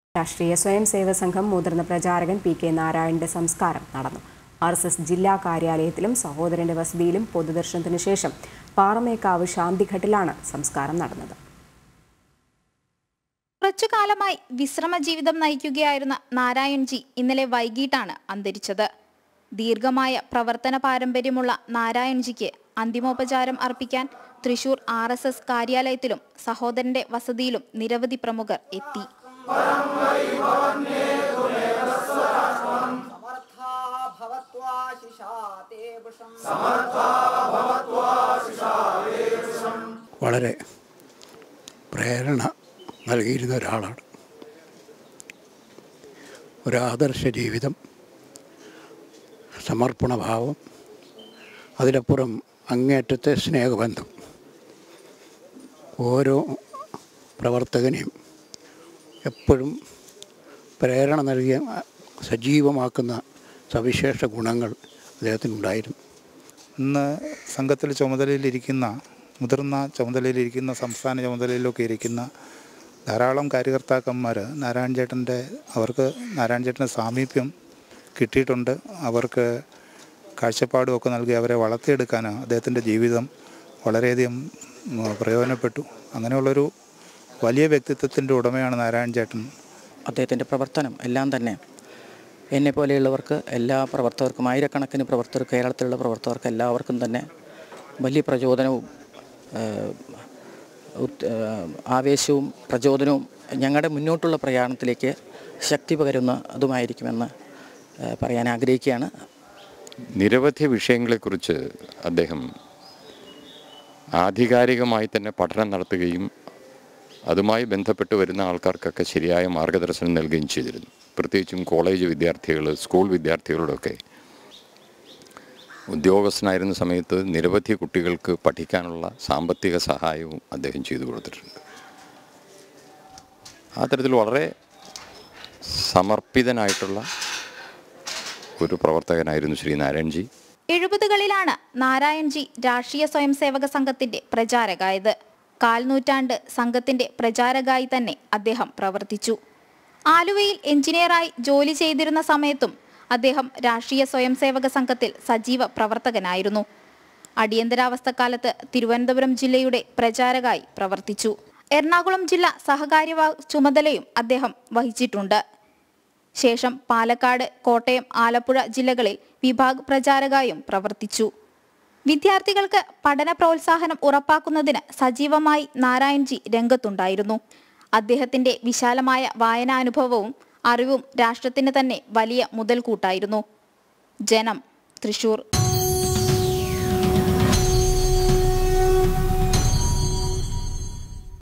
രാഷ്ട്രീയ സ്വയം സേവക സംഘം മുതിർന്ന പ്രചാരകൻ പി കെ നാരായണന്റെ സംസ്കാരം നടന്നു ആർ എസ് എസ് ജില്ലാ കാര്യാലയത്തിലും സഹോദരന്റെ വസതിയിലും പൊതുദർശനത്തിനു ശേഷം പാറമേക്കാവ് ശാന്തിഘട്ടിലാണ് സംസ്കാരം നടന്നത് കുറച്ചു കാലമായി വിശ്രമ ജീവിതം നയിക്കുകയായിരുന്ന നാരായൺജി ഇന്നലെ വൈകിട്ടാണ് അന്തരിച്ചത് ദീർഘമായ പ്രവർത്തന പാരമ്പര്യമുള്ള നാരായൺജിക്ക് അന്തിമോപചാരം അർപ്പിക്കാൻ തൃശൂർ ആർ എസ് എസ് കാര്യാലയത്തിലും സഹോദരന്റെ വസതിയിലും നിരവധി പ്രമുഖർ എത്തി समर्था भवत्वा शिशा ते वृषम् വളരെ പ്രേരണ നൽകിയിരുന്ന ഒരാളാണ് ഒരാദർശ ജീവിതം സമർപ്പണഭാവം അതിലപ്പുറം അങ്ങേറ്റത്തെ സ്നേഹബന്ധം ഓരോ പ്രവർത്തകനെയും എപ്പോഴും പ്രേരണ നൽകിയ സജീവമാക്കുന്ന സവിശേഷ ഗുണങ്ങൾ അദ്ദേഹത്തിനുണ്ടായിരുന്നു ഇന്ന് സംഘത്തിൽ ചുമതലയിലിരിക്കുന്ന മുതിർന്ന ചുമതലയിലിരിക്കുന്ന സംസ്ഥാന ചുമതലയിലൊക്കെ ഇരിക്കുന്ന ധാരാളം കാര്യകർത്താക്കന്മാർ നാരായണ ചേട്ടൻ്റെ അവർക്ക് നാരായണ ചേട്ടൻ്റെ സാമീപ്യം കിട്ടിയിട്ടുണ്ട് അവർക്ക് കാഴ്ചപ്പാടും ഒക്കെ നൽകി അവരെ വളർത്തിയെടുക്കാൻ അദ്ദേഹത്തിൻ്റെ ജീവിതം വളരെയധികം ഉം, പ്രയോജനപ്പെട്ടു അങ്ങനെയുള്ളൊരു വലിയ വ്യക്തിത്വത്തിൻ്റെ ഉടമയാണ് നാരായണ ചേട്ടൻ അദ്ദേഹത്തിൻ്റെ പ്രവർത്തനം എല്ലാം തന്നെ എന്നെ പോലെയുള്ളവർക്ക് എല്ലാ പ്രവർത്തകർക്കും ആയിരക്കണക്കിന് പ്രവർത്തകർ കേരളത്തിലുള്ള പ്രവർത്തകർക്ക് എല്ലാവർക്കും തന്നെ വലിയ പ്രചോദനവും ഏഹ്, ഉത്- ഏഹ്, ആവേശവും പ്രചോദനവും ഞങ്ങളുടെ മുന്നോട്ടുള്ള പ്രയാണത്തിലേക്ക് ശക്തി പകരുന്ന അതുമായിരിക്കുമെന്ന് ഏഹ്, പറയാൻ ആഗ്രഹിക്കുകയാണ് നിരവധി വിഷയങ്ങളെക്കുറിച്ച് അദ്ദേഹം ആധികാരികമായി തന്നെ പഠനം നടത്തുകയും അതുമായി ബന്ധപ്പെട്ട് വരുന്ന ആൾക്കാർക്കൊക്കെ ശരിയായ മാർഗദർശനം നൽകുകയും ചെയ്തിരുന്നു പ്രത്യേകിച്ചും കോളേജ് വിദ്യാർത്ഥികൾ സ്കൂൾ വിദ്യാർത്ഥികളോടൊക്കെ ഉദ്യോഗസ്ഥനായിരുന്ന സമയത്ത് നിരവധി കുട്ടികൾക്ക് പഠിക്കാനുള്ള സാമ്പത്തിക സഹായവും അദ്ദേഹം ചെയ്തു കൊടുത്തിട്ടുണ്ട് ആ തരത്തിൽ വളരെ സമർപ്പിതനായിട്ടുള്ള ഒരു പ്രവർത്തകനായിരുന്നു ശ്രീ നാരായൺജി എഴുപതുകളിലാണ് നാരായൺജി രാഷ്ട്രീയ സ്വയംസേവക സംഘത്തിന്റെ പ്രചാരകായത് കാൽ നൂറ്റാണ്ട് സംഘത്തിന്റെ പ്രചാരകായി തന്നെ അദ്ദേഹം പ്രവർത്തിച്ചു ആലുവയിൽ എഞ്ചിനീയറായി ജോലി ചെയ്തിരുന്ന സമയത്തും അദ്ദേഹം രാഷ്ട്രീയ സ്വയംസേവക സംഘത്തിൽ സജീവ പ്രവർത്തകനായിരുന്നു അടിയന്തരാവസ്ഥക്കാലത്ത് തിരുവനന്തപുരം ജില്ലയുടെ പ്രചാരകായി പ്രവർത്തിച്ചു എറണാകുളം ജില്ല സഹകാര്യ വ- ചുമതലയും അദ്ദേഹം വഹിച്ചിട്ടുണ്ട് ശേഷം പാലക്കാട് കോട്ടയം ആലപ്പുഴ ജില്ലകളിൽ വിഭാഗ് പ്രചാരകായും പ്രവർത്തിച്ചു വിദ്യാർത്ഥികൾക്ക് പഠന പ്രോത്സാഹനം ഉറപ്പാക്കുന്നതിന് സജീവമായി നാരായൺജി രംഗത്തുണ്ടായിരുന്നു അദ്ദേഹത്തിന്റെ വിശാലമായ വായനാനുഭവവും അറിവും രാഷ്ട്രത്തിന് തന്നെ വലിയ മുതൽക്കൂട്ടായിരുന്നു ജനം തൃശൂർ